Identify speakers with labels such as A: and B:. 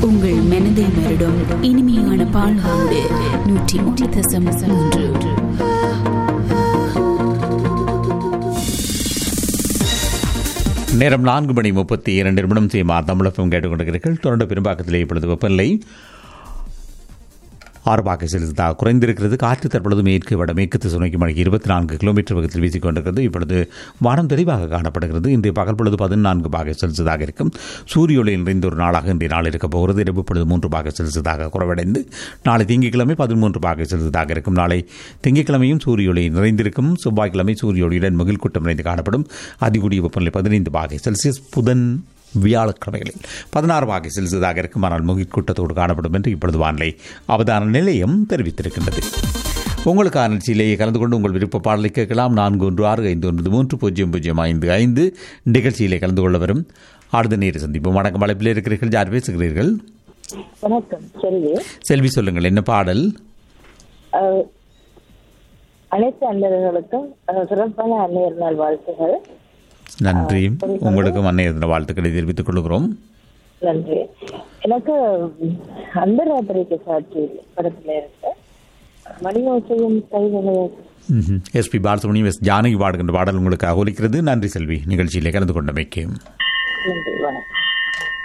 A: உங்கள் மனதை மருடும் இனிமையான பால்காண்டு நூற்றி மூன்று தசம் மூன்று
B: நேரம் நான்கு மணி முப்பத்தி இரண்டு நிமிடம் செய்யுமா தமிழகம் கேட்டுக்கொண்டிருக்கிறீர்கள் தொடர்ந்து பெரும்பாக்கத்திலே இப்பொழுது வெப்பநிலை ஆறு பாக்கை செலுத்ததாக குறைந்திருக்கிறது காற்று தற்பொழுது மேற்கு வடமேற்கு திசை நோக்கி மணிக்கு இருபத்தி நான்கு கிலோமீட்டர் வேகத்தில் வீசிக்கொண்டிருக்கிறது இப்பொழுது வானம் தெளிவாக காணப்படுகிறது இன்றைய பகல் பொழுது பதினான்கு பாகை செலுத்ததாக இருக்கும் சூரிய ஒளி நிறைந்த ஒரு நாளாக இன்றைய நாள் இருக்கப் போகிறது இரவு பொழுது மூன்று பாகை செலுத்ததாக குறைவடைந்து நாளை திங்கட்கிழமை பதிமூன்று பாகை செலுத்ததாக இருக்கும் நாளை திங்கட்கிழமையும் சூரிய ஒளி நிறைந்திருக்கும் செவ்வாய்க்கிழமை சூரிய ஒளியுடன் மகிழ் கூட்டம் நிறைந்து காணப்படும் அதிகூடிய வெப்பநிலை பதினைந்து பாகை செல்சியஸ் புதன் வியாழக்கிழமைகளில் பதினாறு பாகை செல்சியஸாக இருக்கும் ஆனால் முகில் கூட்டத்தோடு காணப்படும் என்று இப்பொழுது வானிலை அவதான நிலையம் தெரிவித்திருக்கின்றது உங்களுக்கான நிகழ்ச்சியிலேயே கலந்து கொண்டு உங்கள் விருப்ப பாடலை கேட்கலாம் நான்கு ஒன்று ஆறு ஐந்து ஒன்பது மூன்று பூஜ்ஜியம் பூஜ்ஜியம் ஐந்து ஐந்து நிகழ்ச்சியிலே கலந்து கொள்ள வரும் அடுத்த நேர சந்திப்பு வணக்கம் அழைப்பில் இருக்கிறீர்கள் யார் பேசுகிறீர்கள்
C: வணக்கம் செல்வி
B: செல்வி சொல்லுங்கள் என்ன பாடல்
C: அஹ், அனைத்து அன்பர்களுக்கும் அஹ், சிறப்பான அன்னையர் நாள் வாழ்த்துகள்
B: நன்றி உங்களுக்கும் அன்னைய தின வாழ்த்துக்களை தெரிவித்துக் கொள்கிறோம்
C: நன்றி எனக்கு அந்த ராத்திரிக்கு சாட்சி படத்துல இருக்கு மணி ஓசையும் கைவினையும்
B: எஸ்பி பாலசுமணியம் எஸ் ஜானகி பாடுகின்ற பாடல் உங்களுக்கு ஒலிக்கிறது நன்றி செல்வி நிகழ்ச்சியிலே கலந்து கொண்டமைக்கு
C: நன்றி வணக்கம்